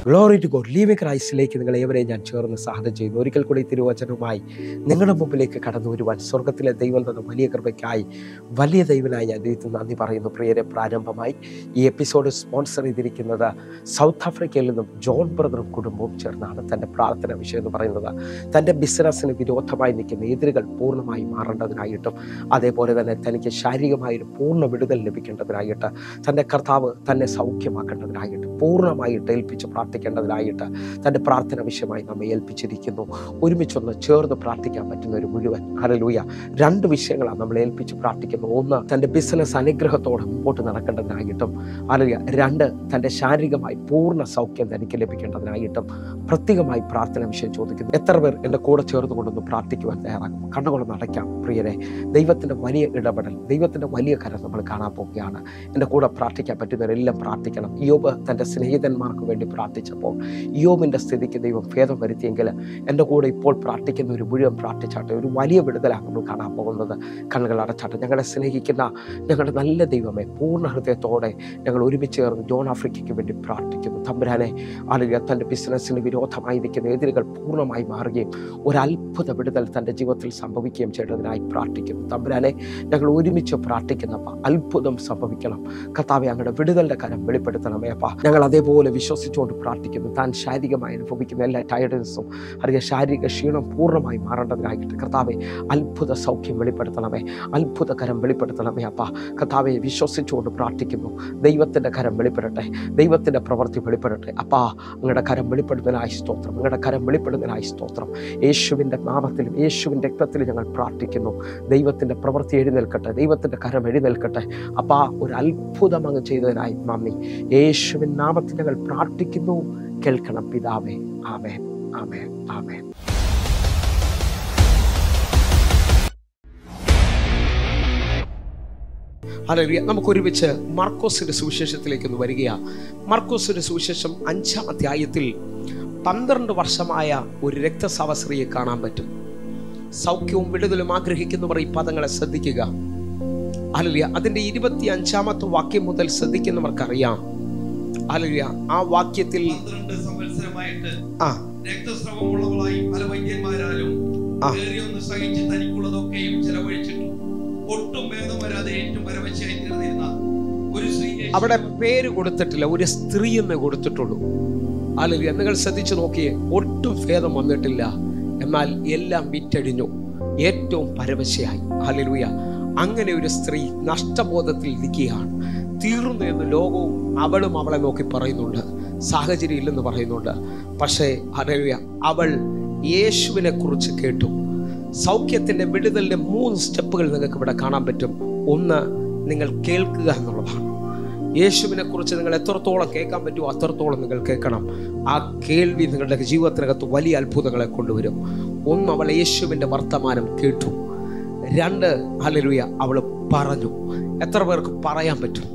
Glory to God leave ക്രൈസ്റ്റിലേക്ക് നിങ്ങൾ ഏവരെയും ഞാൻ ചേർന്ന് സാധനം ചെയ്യുന്നു ഒരിക്കൽ കൂടി ഈ തിരുവചനവുമായി നിങ്ങളുടെ മുമ്പിലേക്ക് കടന്നു വരുവാൻ സ്വർഗത്തിലെ ദൈവം തന്ന വലിയ കൃപയ്ക്കായി വലിയ ദൈവനായി ഞാൻ ദൈവത്തിന് നന്ദി പറയുന്നു പ്രിയരെ പ്രാരംഭമായി ഈ എപ്പിസോഡ് സ്പോൺസർ ചെയ്തിരിക്കുന്നത് സൗത്ത് ആഫ്രിക്കയിൽ നിന്നും ജോൺ ബ്രദറും കുടുംബവും ചേർന്നാണ് തൻ്റെ പ്രാർത്ഥന വിഷയം എന്ന് പറയുന്നത് തൻ്റെ ബിസിനസ്സിന് വിരോധമായി നിൽക്കുന്ന എതിരുകൾ പൂർണ്ണമായി മാറേണ്ടതിനായിട്ടും അതേപോലെ തന്നെ തനിക്ക് ശാരീരികമായൊരു പൂർണ്ണ വിടുതൽ ലഭിക്കേണ്ടതിനായിട്ട് തൻ്റെ കർത്താവ് തന്നെ സൗഖ്യമാക്കേണ്ടതിനായിട്ട് പൂർണ്ണമായിട്ട് ഏൽപ്പിച്ച് പ്രാർത്ഥിക്കേണ്ടതിനായിട്ട് തൻ്റെ പ്രാർത്ഥന വിഷയമായി നമ്മെ ഏൽപ്പിച്ചിരിക്കുന്നു ഒരുമിച്ചൊന്ന് ചേർന്ന് പ്രാർത്ഥിക്കാൻ പറ്റുന്ന ഒരു മുഴുവൻ ഹരലൂയ രണ്ട് വിഷയങ്ങളാണ് നമ്മൾ ഏൽപ്പിച്ച് പ്രാർത്ഥിക്കുന്നത് ഒന്ന് തൻ്റെ ബിസിനസ് അനുഗ്രഹത്തോടെ മുമ്പോട്ട് നടക്കേണ്ടതിനായിട്ടും അല്ലെങ്കിൽ രണ്ട് തൻ്റെ ശാരീരികമായി പൂർണ്ണ സൗഖ്യം തനിക്ക് ലഭിക്കേണ്ടതിനായിട്ടും പ്രത്യേകമായി പ്രാർത്ഥന വിഷയം ചോദിക്കുന്നു എത്ര പേർ എൻ്റെ കൂടെ ചേർന്ന് കൊണ്ടൊന്ന് പ്രാർത്ഥിക്കുവാൻ തയ്യാറാകും കണ്ണുകൊണ്ടൊന്ന് അടയ്ക്കാം പ്രിയരെ ദൈവത്തിൻ്റെ വലിയ ഇടപെടൽ ദൈവത്തിൻ്റെ വലിയ കരം നമ്മൾ കാണാൻ പോവുകയാണ് എൻ്റെ കൂടെ പ്രാർത്ഥിക്കാൻ പറ്റുന്നവരെല്ലാം പ്രാർത്ഥിക്കണം യോബ് തൻ്റെ സ്നേഹിതന്മാർക്ക് വേണ്ടി പ്രാർത്ഥിച്ചപ്പോൾ യോബിൻ്റെ സ്ഥിതിക്ക് ദൈവം ഭേദം വരുത്തിയെങ്കിൽ എൻ്റെ കൂടെ ഇപ്പോൾ പ്രാർത്ഥിക്കുന്ന ഒരു മുഴുവൻ പ്രാർത്ഥിച്ചാട്ടെ ഒരു വലിയ വിടുതലാണ് നമ്മൾ കാണാൻ പോകുന്നത് കണ്ണുകൾ അടച്ചാട്ടെ ഞങ്ങളെ സ്നേഹിക്കുന്ന ഞങ്ങളുടെ നല്ല ദൈവമേ പൂർണ്ണ ഹൃദയത്തോടെ ഞങ്ങൾ ഒരുമിച്ച് ചേർന്ന് ജോൺ ആഫ്രിക്കയ്ക്ക് വേണ്ടി പ്രാർത്ഥിക്കുന്നു തമ്പുരാനെ അല്ലെങ്കിൽ തൻ്റെ ബിസിനസ്സിന് വിരോധമായി നിൽക്കുന്ന എതിരുകൾ പൂർണ്ണമായി മാറുകയും ഒരു അത്ഭുത വിടുതൽ തൻ്റെ ജീവിതത്തിൽ സംഭവിക്കുകയും ചെയ്തതിനായി പ്രാർത്ഥിക്കുന്നു തമ്പുരാനെ ഞങ്ങൾ ഒരുമിച്ച് പ്രാർത്ഥിക്കുന്നപ്പ അത്ഭുതം സംഭവിക്കണം കർത്താവെ അങ്ങയുടെ വിടുതലിൻ്റെ കരം വെളിപ്പെടുത്തണമേ അപ്പ ഞങ്ങൾ അതേപോലെ വിശ്വസിച്ചുകൊണ്ട് പ്രാർത്ഥിക്കുന്നു താൻ ശാരീരികമായി അനുഭവിക്കുന്ന എല്ലാ ടയർഡൻസും അറിയ ശാരീരിക ക്ഷീണം പൂർണ്ണമായി മാറേണ്ടതിനായിട്ട് കർത്താവെ അത്ഭുത സൗഖ്യം വെളിപ്പെടുത്തണമേ അത്ഭുത കരം വെളിപ്പെടുത്തണമേ അപ്പ കർത്താവെ വിശ്വസിച്ചുകൊണ്ട് പ്രാർത്ഥിക്കുന്നു ദൈവത്തിൻ്റെ കരം വെളിപ്പെടട്ടെ ദൈവത്തിൻ്റെ പ്രവൃത്തി വെളിപ്പെടട്ടെ അപ്പാ അങ്ങയുടെ കരം വെളിപ്പെടുന്നതിനായി സ്തോത്രം അങ്ങയുടെ കരം വെളിപ്പെടുന്നതിനായി സ്തോത്രം യേശുവിൻ്റെ നാമത്തിലും യേശുവിൻ്റെ രക്തത്തിലും ഞങ്ങൾ പ്രാർത്ഥിക്കുന്നു ദൈവത്തിൻ്റെ പ്രവൃത്തി എഴുന്നേൽക്കട്ടെ ദൈവത്തിൻ്റെ കരം എഴുന്നേൽക്കട്ടെ അപ്പാ ഒരു അത്ഭുതം അങ്ങ് ചെയ്തതിനായി നന്ദി യേശുവിൻ നാമത്തിൽ ഞങ്ങൾ പ്രാർത്ഥിക്കുന്നു കേൾക്കണം പിതാവേ ആമേൻ ആമേൻ ആമേൻ ഹല്ലേലൂയ നമുക്ക് ഒരുമിച്ച് മാർക്കോസിന്റെ സുവിശേഷത്തിലേക്ക് ഒന്ന് വരികയാ മാർക്കോസിന്റെ സുവിശേഷം അഞ്ചാം അധ്യായത്തിൽ പന്ത്രണ്ട് വർഷമായ ഒരു രക്തസാവസ്ത്രീയെ കാണാൻ പറ്റും സൗഖ്യവും വിടുതലും ആഗ്രഹിക്കുന്നവർ ഈ പദങ്ങളെ ശ്രദ്ധിക്കുക അലലിയ അതിന്റെ ഇരുപത്തി അഞ്ചാമത്തെ വാക്യം മുതൽ ശ്രദ്ധിക്കുന്നവർക്കറിയാം അലലിയ ആ വാക്യത്തിൽ പന്ത്രണ്ട് സംവത്സരമായിട്ട് ആ രക്തസ്രവമുള്ളവളായി പല വൈദ്യന്മാരാലും ആ. ഏറിയൊന്ന് സഹിച്ച് തനിക്കുള്ളതൊക്കെയും ചെലവഴിച്ചിട്ടു ഒട്ടും ഭേദം വരാതെ ഏറ്റവും പരവശയായി തീർന്നിരുന്ന ഒരു സ്ത്രീ അവിടെ പേര് കൊടുത്തിട്ടില്ല ഒരു സ്ത്രീ എന്ന് കൊടുത്തിട്ടുള്ളൂ അല്ലെങ്കിൽ നിങ്ങൾ ശ്രദ്ധിച്ചു നോക്കിയേ ഒട്ടും ഭേദം വന്നിട്ടില്ല എന്നാൽ എല്ലാം വിറ്റഴിഞ്ഞു ഏറ്റവും പരവശയായി ഹല്ലേലൂയ അങ്ങനെ ഒരു സ്ത്രീ നഷ്ടബോധത്തിൽ ഇരിക്കുകയാണ് തീർന്നു എന്ന് ലോകവും അവളും അവളെ നോക്കി പറയുന്നുണ്ട് സാഹചര്യം ഇല്ലെന്ന് പറയുന്നുണ്ട് പക്ഷേ ഹല്ലേലൂയ അവൾ യേശുവിനെ കുറിച്ച് കേട്ടു സൗഖ്യത്തിന്റെ വിടുതലിന്റെ മൂന്ന് സ്റ്റെപ്പുകൾ നിങ്ങൾക്ക് ഇവിടെ കാണാൻ പറ്റും ഒന്ന് നിങ്ങൾ കേൾക്കുക എന്നുള്ളതാണ് യേശുവിനെ കുറിച്ച് നിങ്ങൾ എത്രത്തോളം കേൾക്കാൻ പറ്റുമോ അത്രത്തോളം നിങ്ങൾ കേൾക്കണം ആ കേൾവി നിങ്ങളുടെ ജീവിതത്തിനകത്ത് വലിയ അത്ഭുതങ്ങളെ കൊണ്ടുവരും ഒന്ന് അവൾ യേശുവിൻ്റെ വർത്തമാനം കേട്ടു രണ്ട് ഹല്ലേലൂയ അവൾ പറഞ്ഞു എത്ര പേർക്ക് പറയാൻ പറ്റും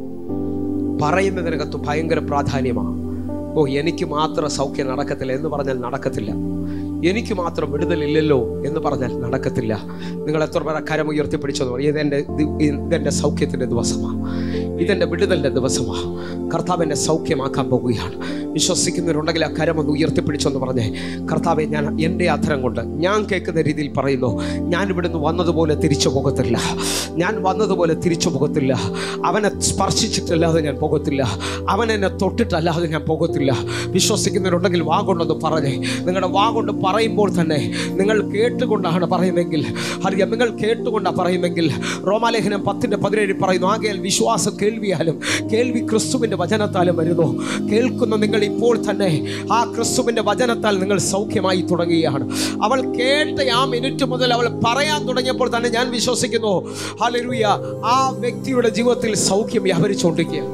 പറയുന്നതിനകത്ത് ഭയങ്കര പ്രാധാന്യമാണ് ഓ എനിക്ക് മാത്രം സൗഖ്യം നടക്കത്തില്ല എന്ന് പറഞ്ഞാൽ നടക്കത്തില്ല എനിക്ക് മാത്രം വിടുതലില്ലല്ലോ എന്ന് പറഞ്ഞാൽ നടക്കത്തില്ല നിങ്ങൾ എത്ര പേരെ കരം ഉയർത്തിപ്പിടിച്ചെന്ന് പറയും ഇതെൻ്റെ ദി- ഇതെൻ്റെ സൗഖ്യത്തിൻ്റെ ദിവസമാണ് ഇതെൻ്റെ വിടുതലിൻ്റെ ദിവസമാണ് കർത്താവ് എന്നെ സൗഖ്യമാക്കാൻ പോകുകയാണ് വിശ്വസിക്കുന്നവരുണ്ടെങ്കിൽ ആ കരം ഒന്ന് ഉയർത്തിപ്പിടിച്ചെന്ന് പറഞ്ഞേ കർത്താവെ ഞാൻ എൻ്റെ അധരം കൊണ്ട് ഞാൻ കേൾക്കുന്ന രീതിയിൽ പറയുന്നു ഞാൻ ഇവിടുന്ന് വന്നതുപോലെ തിരിച്ചു പോകത്തില്ല ഞാൻ വന്നതുപോലെ തിരിച്ചു പോകത്തില്ല അവനെ സ്പർശിച്ചിട്ടല്ലാതെ ഞാൻ പോകത്തില്ല അവൻ എന്നെ തൊട്ടിട്ടല്ലാതെ ഞാൻ പോകത്തില്ല വിശ്വസിക്കുന്നവരുണ്ടെങ്കിൽ വാ കൊണ്ടൊന്ന് പറഞ്ഞേ നിങ്ങളുടെ വാ കൊണ്ട് പറയുമ്പോൾ തന്നെ നിങ്ങൾ കേട്ടുകൊണ്ടാണ് പറയുന്നതെങ്കിൽ അറിയാം നിങ്ങൾ കേട്ടുകൊണ്ടാണ് പറയുന്നെങ്കിൽ റോമാലേഖനം പത്തിൻ്റെ പതിനേഴ് പറയുന്നു ആകയാൽ വിശ്വാസം കേൾവിയാലും കേൾവി ക്രിസ്തുവിൻ്റെ വചനത്താലും വരുന്നു കേൾക്കുന്ന നിങ്ങൾ ഇപ്പോൾ തന്നെ ആ ക്രിസ്തുവിൻ്റെ വചനത്താൽ നിങ്ങൾ സൗഖ്യമായി തുടങ്ങുകയാണ് അവൾ കേട്ട ആ മിനിറ്റ് മുതൽ അവൾ പറയാൻ തുടങ്ങിയപ്പോൾ തന്നെ ഞാൻ വിശ്വസിക്കുന്നു ഹല്ലേലൂയ ആ വ്യക്തിയുടെ ജീവിതത്തിൽ സൗഖ്യം വ്യാപരിച്ചുകൊണ്ടിരിക്കുക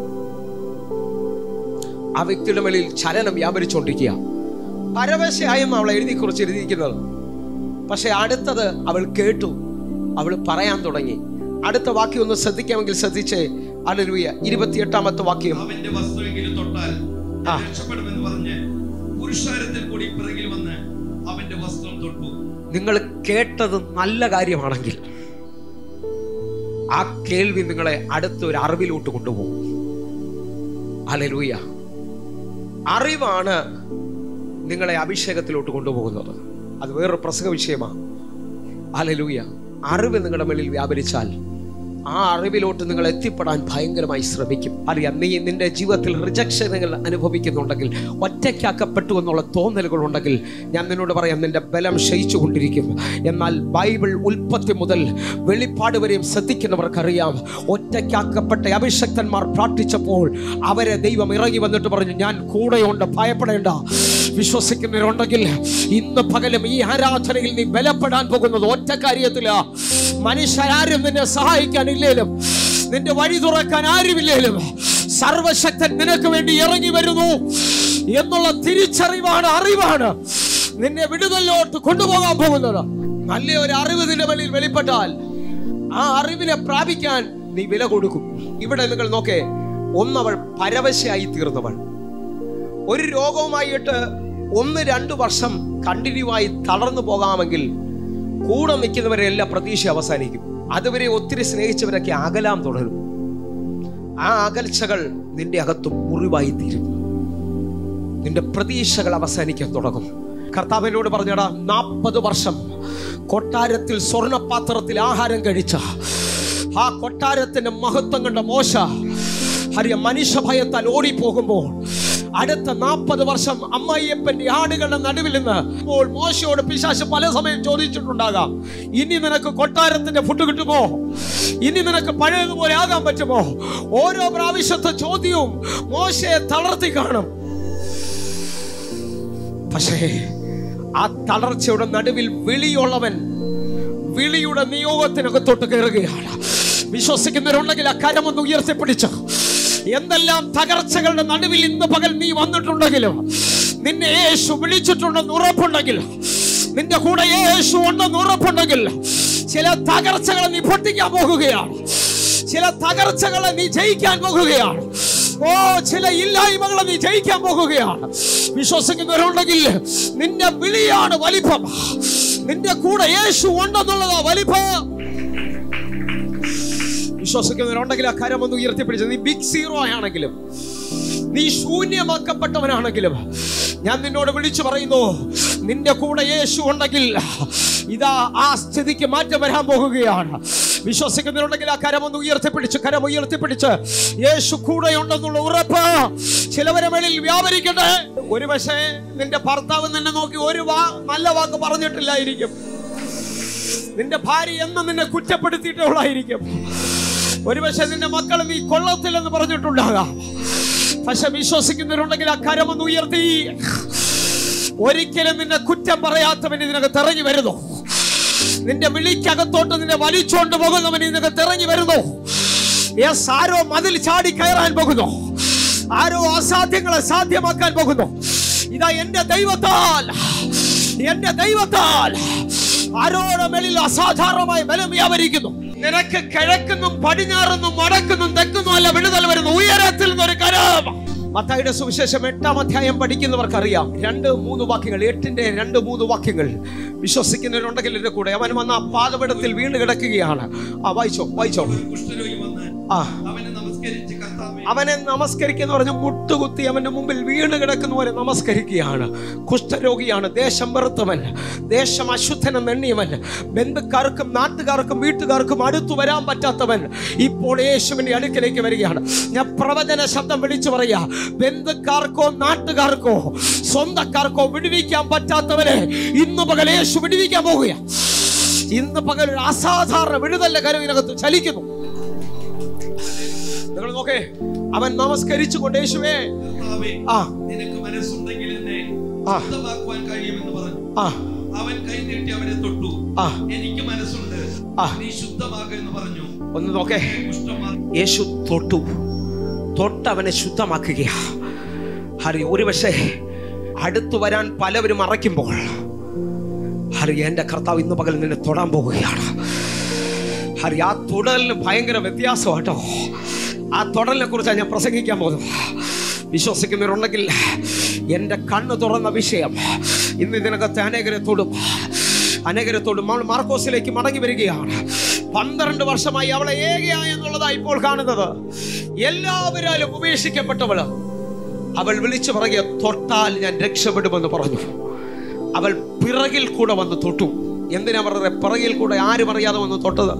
ആ വ്യക്തിയുടെ മേളിൽ ചലനം വ്യാപരിച്ചുകൊണ്ടിരിക്കുക പരവശയായെന്ന് അവൾ എഴുതി കുറിച്ച് എഴുതിയിരിക്കുന്നത് പക്ഷെ അടുത്തത് അവൾ കേട്ടു അവൾ പറയാൻ തുടങ്ങി അടുത്ത വാക്യം ഒന്ന് ശ്രദ്ധിക്കാമെങ്കിൽ ശ്രദ്ധിച്ചേ അലലുയ ഇരുപത്തിയെട്ടാമത്തെ വാക്യം അവന്റെ വസ്തുവെങ്കിലും തൊട്ടാൽ ഞാൻ ആ. രക്ഷപ്പെടുമെന്ന് പറഞ്ഞ് പുരുഷാരത്തിൽ കൂടി പിറകിൽ വന്ന് അവന്റെ വസ്ത്രം തൊട്ടു നിങ്ങൾ കേട്ടത് നല്ല കാര്യമാണെങ്കിൽ ആ കേൾവി നിങ്ങളെ അടുത്ത ഒരു അറിവിലോട്ട് കൊണ്ടുപോകും അലലൂയ അറിവാണ് നിങ്ങളെ അഭിഷേകത്തിലോട്ട് കൊണ്ടുപോകുന്നത് അത് വേറൊരു പ്രസംഗ വിഷയമാണ് അലലൂയ അറിവ് നിങ്ങളുടെ മേളിൽ വ്യാപരിച്ചാൽ ആ അറിവിലോട്ട് നിങ്ങൾ എത്തിപ്പെടാൻ ഭയങ്കരമായി ശ്രമിക്കും അറിയാം നീ നിന്റെ ജീവിതത്തിൽ റിജക്ഷനുകൾ അനുഭവിക്കുന്നുണ്ടെങ്കിൽ ഒറ്റയ്ക്കാക്കപ്പെട്ടു എന്നുള്ള തോന്നലുകൾ ഉണ്ടെങ്കിൽ ഞാൻ നിന്നോട് പറയാം നിന്റെ ബലം ക്ഷയിച്ചു കൊണ്ടിരിക്കും എന്നാൽ ബൈബിൾ ഉൽപ്പത്തി മുതൽ വെളിപ്പാട് വരെയും ശ്രദ്ധിക്കുന്നവർക്കറിയാം ഒറ്റയ്ക്കാക്കപ്പെട്ട അഭിഷക്തന്മാർ പ്രാർത്ഥിച്ചപ്പോൾ അവരെ ദൈവം ഇറങ്ങി വന്നിട്ട് പറഞ്ഞു ഞാൻ കൂടെയുണ്ട് ഭയപ്പെടേണ്ട വിശ്വസിക്കുന്നവരുണ്ടെങ്കിൽ ഇന്ന് പകലും ഈ ആരാധനയിൽ നീ ബലപ്പെടാൻ പോകുന്നത് ഒറ്റ കാര്യത്തിലാ മനുഷ്യരാരും നിന്നെ സഹായിക്കാനില്ലേലും നിന്റെ വഴി തുറക്കാൻ ആരുമില്ലേലും സർവശക്തൻ നിനക്ക് വേണ്ടി ഇറങ്ങി വരുന്നു എന്നുള്ള തിരിച്ചറിവാണ് അറിവാണ് നിന്നെ വിടുതലോട്ട് കൊണ്ടുപോകാൻ പോകുന്നത് നല്ല ഒരു അറിവ് നിന്റെ വെളിയിൽ വെളിപ്പെട്ടാൽ ആ അറിവിനെ പ്രാപിക്കാൻ നീ വില കൊടുക്കും ഇവിടെ നിങ്ങൾ നോക്കേ ഒന്നവൾ പരവശയായി തീർന്നവൾ ഒരു രോഗവുമായിട്ട് ഒന്ന് രണ്ട് വർഷം കണ്ടിന്യൂ ആയി തളർന്നു പോകാമെങ്കിൽ കൂടെ നിൽക്കുന്നവരെ എല്ലാ പ്രതീക്ഷ അവസാനിക്കും അതുവരെ ഒത്തിരി സ്നേഹിച്ചവരൊക്കെ അകലാം തുടരും ആ അകൽച്ചകൾ നിന്റെ അകത്ത് മുറിവായി തീരും നിന്റെ പ്രതീക്ഷകൾ അവസാനിക്കാൻ തുടങ്ങും കർത്താവിനോട് പറഞ്ഞടാ നാൽപ്പത് വർഷം കൊട്ടാരത്തിൽ സ്വർണപാത്രത്തിൽ ആഹാരം കഴിച്ച ആ കൊട്ടാരത്തിന്റെ മഹത്വം കണ്ട മോശ ഹരിയ മനുഷ്യഭയത്താൽ ഓടിപ്പോകുമ്പോൾ അടുത്ത നാൽപ്പത് വർഷം അമ്മയ്യപ്പന്റെ ആടുകളുടെ നടുവിൽ നിന്ന് ഇപ്പോൾ മോശയോട് പിശാശ് പല സമയം ചോദിച്ചിട്ടുണ്ടാകാം ഇനി നിനക്ക് കൊട്ടാരത്തിന്റെ ഫുഡ് കിട്ടുമോ ഇനി നിനക്ക് പഴയതുപോലെ ആകാൻ പറ്റുമോ ഓരോ പ്രാവശ്യത്തെ ചോദ്യവും മോശയെ തളർത്തി കാണും പക്ഷേ ആ തളർച്ചയുടെ നടുവിൽ വിളിയുള്ളവൻ വിളിയുടെ നിയോഗത്തിനകത്തോട്ട് കയറുകയാണ് വിശ്വസിക്കുന്നവരുണ്ടെങ്കിൽ ആ കരമൊന്ന് ഉയർത്തിപ്പിടിച്ചു എന്തെല്ലാം തകർച്ചകളുടെ നടുവിൽ ഇന്ന് പകൽ നീ വന്നിട്ടുണ്ടെങ്കിലും നിന്നെ യേശു വിളിച്ചിട്ടുണ്ടെന്ന് ഉറപ്പുണ്ടെങ്കിൽ നിന്റെ കൂടെ യേശു ഉണ്ടെന്ന് ഉറപ്പുണ്ടെങ്കിൽ ചില തകർച്ചകളെ നീ പൊട്ടിക്കാൻ പോകുകയാണ് ചില തകർച്ചകളെ നീ ജയിക്കാൻ പോകുകയാണ് ഓ ചില ഇല്ലായ്മകളെ നീ ജയിക്കാൻ പോകുകയാണ് വിശ്വസിക്കുന്നവരുണ്ടെങ്കിൽ നിന്റെ വിളിയാണ് വലിപ്പം നിന്റെ കൂടെ യേശു ഉണ്ടെന്നുള്ളതാ വലിപ്പം വിശ്വസിക്കുന്നവരുണ്ടെങ്കിൽ ആ കാര്യം ഒന്ന് ഉയർത്തിപ്പിടിച്ചത് നീ ബിഗ് സീറോ ആണെങ്കിലും നീ ശൂന്യമാക്കപ്പെട്ടവനാണെങ്കിലും ഞാൻ നിന്നോട് വിളിച്ചു പറയുന്നു നിന്റെ കൂടെ യേശു ഉണ്ടെങ്കിൽ ഇതാ ആ സ്ഥിതിക്ക് മാറ്റം വരാൻ പോകുകയാണ് വിശ്വസിക്കുന്നവരുണ്ടെങ്കിൽ ആ കരം ഒന്ന് ഉയർത്തിപ്പിടിച്ച് കരം ഉയർത്തിപ്പിടിച്ച് യേശു കൂടെ ഉണ്ടെന്നുള്ള ഉറപ്പ് ചിലവരെ മേളിൽ വ്യാപരിക്കട്ടെ ഒരു പക്ഷേ നിന്റെ ഭർത്താവ് നിന്നെ നോക്കി ഒരു വാ നല്ല വാക്ക് പറഞ്ഞിട്ടില്ലായിരിക്കും നിന്റെ ഭാര്യ എന്നും നിന്നെ കുറ്റപ്പെടുത്തിയിട്ടുള്ളായിരിക്കും ഒരുപക്ഷെ നിന്റെ മക്കൾ നീ കൊള്ളത്തില്ലെന്ന് പറഞ്ഞിട്ടുണ്ടാകാം പക്ഷെ വിശ്വസിക്കുന്നവരുണ്ടെങ്കിൽ ആ കരമൊന്ന് ഉയർത്തി ഒരിക്കലും നിന്നെ കുറ്റം പറയാത്തവൻ ഇതിനകത്ത് ഇറങ്ങി വരുന്നു നിന്റെ വിളിക്കകത്തോട്ട് നിന്നെ വലിച്ചുകൊണ്ട് പോകുന്നവൻ ഇതിനകത്ത് ഇറങ്ങി വരുന്നു യെസ് ആരോ മതിൽ ചാടി കയറാൻ പോകുന്നു ആരോ അസാധ്യങ്ങളെ സാധ്യമാക്കാൻ പോകുന്നു ഇതാ എന്റെ ദൈവത്താൽ എന്റെ ദൈവത്താൽ ആരോടെ മേളിൽ അസാധാരണമായ ബലം വ്യാപരിക്കുന്നു നിനക്ക് കിഴക്കുന്നും പടിഞ്ഞാറെന്നും വടക്കുന്നും തെക്കുന്നും അല്ല വിടുതൽ വരുന്നു ഉയരത്തിൽ നിന്നൊരു കരം മത്തായിയുടെ സുവിശേഷം എട്ടാം അധ്യായം പഠിക്കുന്നവർക്കറിയാം രണ്ട് മൂന്ന് വാക്യങ്ങൾ എട്ടിന്റെ രണ്ട് മൂന്ന് വാക്യങ്ങൾ വിശ്വസിക്കുന്നവരുണ്ടെങ്കിൽ എന്റെ കൂടെ അവൻ വന്ന ആ പാതപടത്തിൽ വീണ് കിടക്കുകയാണ് ആ വായിച്ചോ വായിച്ചോ ഒരു കുഷ്ഠരോഗി വന്ന് ആ അവനെ നമസ്കരിച്ച് കർത്താവേ അവനെ നമസ്കരിക്കുന്ന പറഞ്ഞ് മുട്ടുകുത്തി അവന്റെ മുമ്പിൽ വീണ് കിടക്കുന്നവരെ നമസ്കരിക്കുകയാണ് കുഷ്ഠരോഗിയാണ് ദേശം വെറുത്തവൻ ദേശം അശുദ്ധനം എണ്ണിയവൻ ബന്ധുക്കാർക്കും നാട്ടുകാർക്കും വീട്ടുകാർക്കും അടുത്തു വരാൻ പറ്റാത്തവൻ ഇപ്പോൾ യേശുവിന്റെ അടുക്കലേക്ക് വരികയാണ് ഞാൻ പ്രവചന ശബ്ദം വിളിച്ചു പറയാ ബന്ധുക്കാർക്കോ നാട്ടുകാർക്കോ സ്വന്തക്കാർക്കോ വിടുവിക്കാൻ പറ്റാത്തവനെ ഇന്ന് പകൽ യേശു വിടുവിക്കാൻ പോകുക ഇന്ന് പകൽ ഒരു അസാധാരണ വിടുതലിന്റെ കരം ഇതിനകത്ത് ചലിക്കുന്നു നിങ്ങൾ നോക്കേ അവൻ നമസ്കരിച്ചു കൊണ്ട് യേശുവേ കർത്താവേ ആ നിനക്ക് മനസ്സുണ്ടെങ്കിൽ എന്നെ ആ. ശുദ്ധമാക്കുവാൻ കഴിയുമെന്ന് പറഞ്ഞു ആ അവൻ കൈ നീട്ടി അവനെ തൊട്ടു ആ എനിക്ക് മനസ്സുണ്ട് ആ. നീ ശുദ്ധമാകുമെന്ന് പറഞ്ഞു ഒന്ന് നോക്കേ കുഷ്ഠം മാറി യേശു തൊട്ടു തൊട്ടവനെ ശുദ്ധമാക്കുകയാ ഹരി ഒരു പക്ഷേ അടുത്തു വരാൻ പലവരും അറയ്ക്കുമ്പോൾ ഹരി എൻ്റെ കർത്താവ് ഇന്ന് പകൽ നിന്നെ തൊടാൻ പോവുകയാണ് ഹരി ആ തൊടലിന് ഭയങ്കര വ്യത്യാസമാട്ടോ ആ തൊടലിനെ കുറിച്ചാണ് ഞാൻ പ്രസംഗിക്കാൻ പോകുന്നത് വിശ്വസിക്കുന്നവരുണ്ടെങ്കിൽ എൻ്റെ കണ്ണ് തുറന്ന വിഷയം ഇന്ന് ഇതിനകത്ത് അനേകരെ തൊടും അനേകരെ തൊടും അവൾ മാർക്കോസിലേക്ക് മടങ്ങി വരികയാണ് പന്ത്രണ്ട് വർഷമായി അവളെ ഏകയാ എന്നുള്ളതാണ് ഇപ്പോൾ കാണുന്നത് എല്ലാവരാലും ഉപേക്ഷിക്കപ്പെട്ടവള് അവൾ വിളിച്ചു പറയുക തൊട്ടാൽ ഞാൻ രക്ഷപ്പെടുമെന്ന് പറഞ്ഞു അവൾ പിറകിൽ കൂടെ വന്ന് തൊട്ടു എന്തിനാ പറഞ്ഞത് പിറകിൽ കൂടെ ആരും അറിയാതെ വന്ന് തൊട്ടത്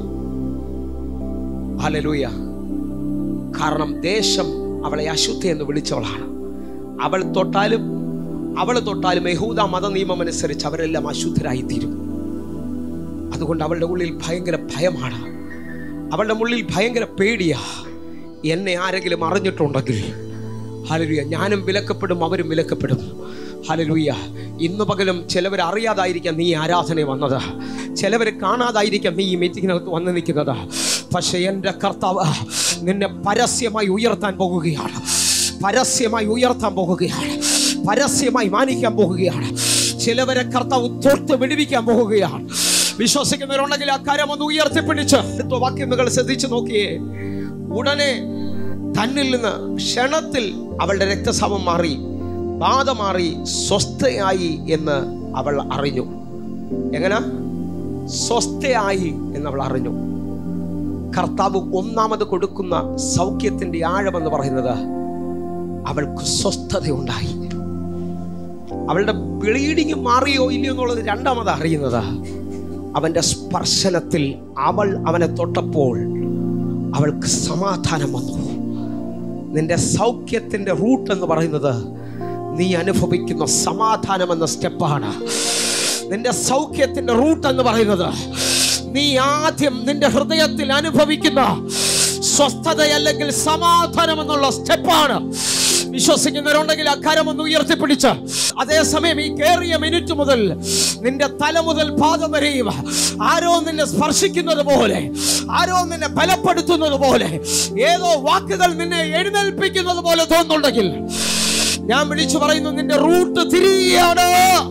ഹലലൂയ കാരണം ദേശം അവളെ അശുദ്ധ എന്ന് വിളിച്ചവളാണ് അവൾ തൊട്ടാലും അവൾ തൊട്ടാലും യഹൂദ മത നിയമം അനുസരിച്ച് അവരെല്ലാം അശുദ്ധരായിത്തീരും അതുകൊണ്ട് അവളുടെ ഉള്ളിൽ ഭയങ്കര ഭയമാണ് അവളുടെ ഉള്ളിൽ ഭയങ്കര പേടിയാ എന്നെ ആരെങ്കിലും അറിഞ്ഞിട്ടുണ്ടെങ്കിൽ ഹലലുയ ഞാനും വിലക്കപ്പെടും അവരും വിലക്കപ്പെടും ഹലലുയ്യ ഇന്ന് പകലും ചിലവർ അറിയാതായിരിക്കാം നീ ആരാധന വന്നത് ചിലവർ കാണാതായിരിക്കാം നീ ഈ മീറ്റിങ്ങിനകത്ത് വന്ന് നിൽക്കുന്നത് പക്ഷെ എൻ്റെ കർത്താവ് നിന്നെ പരസ്യമായി ഉയർത്താൻ പോകുകയാണ് പരസ്യമായി ഉയർത്താൻ പോകുകയാണ് പരസ്യമായി മാനിക്കാൻ പോകുകയാണ് ചിലവരെ കർത്താവ് തൊട്ട് വിടുവിക്കാൻ പോകുകയാണ് വിശ്വസിക്കുന്നവരുണ്ടെങ്കിൽ ആ കാര്യം ഒന്ന് ഉയർത്തിപ്പിടിച്ച് അടുത്ത വാക്യങ്ങൾ ശ്രദ്ധിച്ചു നോക്കിയേ ഉടനെ തന്നിൽ നിന്ന് ക്ഷണത്തിൽ അവളുടെ രക്തസ്രാവം മാറി ബാധ മാറി സ്വസ്ഥയായി എന്ന് അവൾ അറിഞ്ഞു എങ്ങനെ സ്വസ്ഥയായി എന്ന് അവൾ അറിഞ്ഞു കർത്താവ് ഒന്നാമത് കൊടുക്കുന്ന സൗഖ്യത്തിന്റെ ആഴമെന്ന് പറയുന്നത് അവൾക്ക് സ്വസ്ഥതയുണ്ടായി അവളുടെ ബ്ലീഡിങ് മാറിയോ ഇല്ലയോ എന്നുള്ളത് രണ്ടാമത് അറിയുന്നത് അവന്റെ സ്പർശനത്തിൽ അവൾ അവനെ തൊട്ടപ്പോൾ അവൾക്ക് സമാധാനം വന്നു നിന്റെ സൗഖ്യത്തിന്റെ റൂട്ട് എന്ന് പറയുന്നത് നീ അനുഭവിക്കുന്ന സമാധാനം എന്ന സ്റ്റെപ്പാണ് നിന്റെ സൗഖ്യത്തിന്റെ റൂട്ട് എന്ന് പറയുന്നത് നീ ആദ്യം നിന്റെ ഹൃദയത്തിൽ അനുഭവിക്കുന്ന സ്വസ്ഥത അല്ലെങ്കിൽ സമാധാനം എന്നുള്ള സ്റ്റെപ്പാണ് വിശ്വസിക്കുന്നവരുണ്ടെങ്കിൽ ആ കരം ഒന്ന് ഉയർത്തിപ്പിടിച്ച് അതേസമയം ഈ കേറിയ മിനിറ്റ് മുതൽ നിന്റെ തല മുതൽ പാദം വരെയും ആരോ നിന്നെ സ്പർശിക്കുന്നത് പോലെ ആരോ നിന്നെ ബലപ്പെടുത്തുന്നത് പോലെ ഏതോ വാക്കുകൾ നിന്നെ എഴുന്നേൽപ്പിക്കുന്നത് പോലെ തോന്നുന്നുണ്ടെങ്കിൽ ഞാൻ വിളിച്ചു പറയുന്നു നിന്റെ റൂട്ട് തിരികെയാണ്